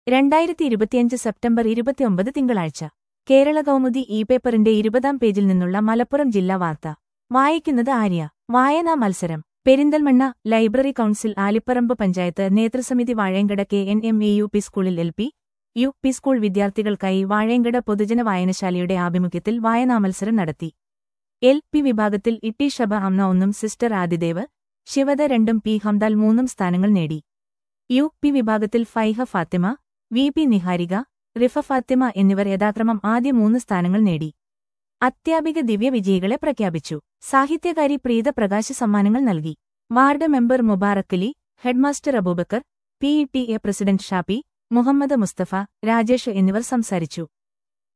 രണ്ടായിരത്തി ഇരുപത്തിയഞ്ച് സെപ്റ്റംബർ ഇരുപത്തിയൊമ്പത് തിങ്കളാഴ്ച കേരള കൗമുദി ഇ പേപ്പറിന്റെ ഇരുപതാം പേജിൽ നിന്നുള്ള മലപ്പുറം ജില്ലാ വാർത്ത വായിക്കുന്നത് ആര്യ വായനാ മത്സരം പെരിന്തൽമണ്ണ ലൈബ്രറി കൗൺസിൽ ആലിപ്പറമ്പ് പഞ്ചായത്ത് നേതൃസമിതി Vazhayangada K N M A U P സ്കൂളിൽ L P U P school വിദ്യാർത്ഥികൾക്കായി വാഴയങ്കട പൊതുജന വായനശാലയുടെ ആഭിമുഖ്യത്തിൽ വായനാ മത്സരം നടത്തി എൽ പി വിഭാഗത്തിൽ ഇട്ടി ഷബ അമ്ന ഒന്നും സിസ്റ്റർ ആദിദേവ് ശിവദ രണ്ടും പി ഹംദാൽ മൂന്നും സ്ഥാനങ്ങൾ നേടി യു പി വിഭാഗത്തിൽ ഫൈഹ ഫാത്തിമ വി പി നിഹാരിക റിഫ ഫാത്തിമ എന്നിവർ യഥാക്രമം ആദ്യ മൂന്ന് സ്ഥാനങ്ങൾ നേടി അത്യാപിക ദിവ്യ വിജയികളെ പ്രഖ്യാപിച്ചു സാഹിത്യകാരി പ്രീത പ്രകാശ സമ്മാനങ്ങൾ നൽകി ward member Mubarakali headmaster Aboobacker P E T A president Shappi Muhammad Musthafa Rajesh എന്നിവർ സംസാരിച്ചു